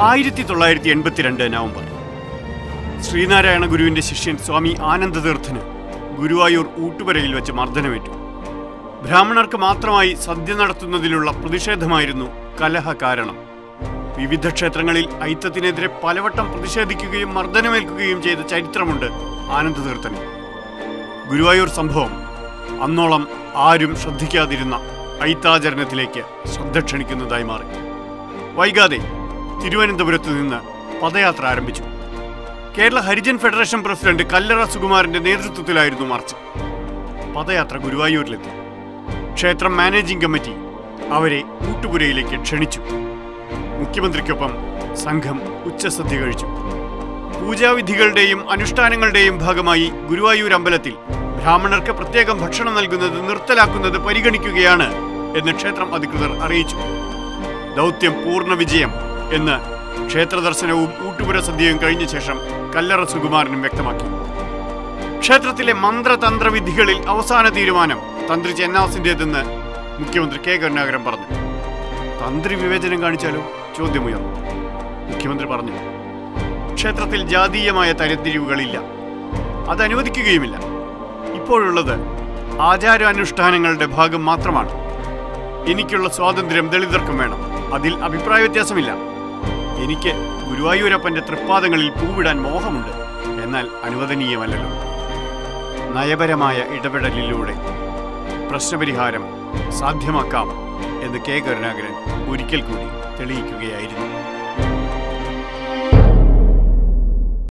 ആയിരത്തി തൊള്ളായിരത്തി എൺപത്തിരണ്ട് നവംബർ ശ്രീനാരായണ ഗുരുവിന്റെ ശിഷ്യൻ സ്വാമി ആനന്ദതീർത്ഥന് ഗുരുവായൂർ ഊട്ടുപുരയിൽ വെച്ച് മർദ്ദനമേറ്റു ബ്രാഹ്മണർക്ക് മാത്രമായി സദ്യ നടത്തുന്നതിലുള്ള പ്രതിഷേധമായിരുന്നു കലഹ കാരണം വിവിധ ക്ഷേത്രങ്ങളിൽ ഐത്തത്തിനെതിരെ പലവട്ടം പ്രതിഷേധിക്കുകയും മർദ്ദനമേൽക്കുകയും ചെയ്ത ചരിത്രമുണ്ട് ആനന്ദതീർത്ഥന് ഗുരുവായൂർ സംഭവം അന്നോളം ആരും ശ്രദ്ധിക്കാതിരുന്ന ഐത്താചരണത്തിലേക്ക് ശ്രദ്ധ ക്ഷണിക്കുന്നതായി മാറി വൈകാതെ തിരുവനന്തപുരത്ത് നിന്ന് പദയാത്ര ആരംഭിച്ചു കേരള ഹരിജൻ ഫെഡറേഷൻ പ്രസിഡന്റ് കല്ലറ സുകുമാരന്റെ നേതൃത്വത്തിലായിരുന്നു മാർച്ച് പദയാത്ര ഗുരുവായൂരിലെത്തി ക്ഷേത്രം മാനേജിംഗ് കമ്മിറ്റി അവരെ കൂട്ടുപുരയിലേക്ക് ക്ഷണിച്ചു മുഖ്യമന്ത്രിക്കൊപ്പം സംഘം ഉച്ചസദ്യ കഴിച്ചു പൂജാവിധികളുടെയും അനുഷ്ഠാനങ്ങളുടെയും ഭാഗമായി ഗുരുവായൂർ അമ്പലത്തിൽ ബ്രാഹ്മണർക്ക് പ്രത്യേകം ഭക്ഷണം നൽകുന്നത് നിർത്തലാക്കുന്നത് പരിഗണിക്കുകയാണ് എന്ന് ക്ഷേത്രം അധികൃതർ അറിയിച്ചു ദൗത്യം പൂർണ്ണ വിജയം എന്ന് ക്ഷേത്ര ദർശനവും ഊട്ടുപുര സദ്യയും കഴിഞ്ഞ ശേഷം കല്ലറ സുകുമാരനും വ്യക്തമാക്കി ക്ഷേത്രത്തിലെ മന്ത്രതന്ത്ര വിധികളിൽ അവസാന തീരുമാനം തന്ത്രി ചെന്നാസിൻ്റെതെന്ന് മുഖ്യമന്ത്രി കെ കരുണാകരൻ പറഞ്ഞു തന്ത്രി വിവേചനം കാണിച്ചാലോ ചോദ്യമുയർന്നു മുഖ്യമന്ത്രി പറഞ്ഞു ക്ഷേത്രത്തിൽ ജാതീയമായ തരംതിരിവുകളില്ല അത് അനുവദിക്കുകയുമില്ല ഇപ്പോഴുള്ളത് ആചാരാനുഷ്ഠാനങ്ങളുടെ ഭാഗം മാത്രമാണ് എനിക്കുള്ള സ്വാതന്ത്ര്യം ദളിതർക്കും വേണം അതിൽ അഭിപ്രായ വ്യത്യാസമില്ല എനിക്ക് ഗുരുവായൂരപ്പന്റെ തൃപ്പാദങ്ങളിൽ പൂവിടാൻ മോഹമുണ്ട് എന്നാൽ അനുവദനീയമല്ലല്ലോ നയപരമായ ഇടപെടലിലൂടെ പ്രശ്നപരിഹാരം സാധ്യമാക്കാം എന്ന് കെ കരുണാകരൻ ഒരിക്കൽ കൂടി തെളിയിക്കുകയായിരുന്നു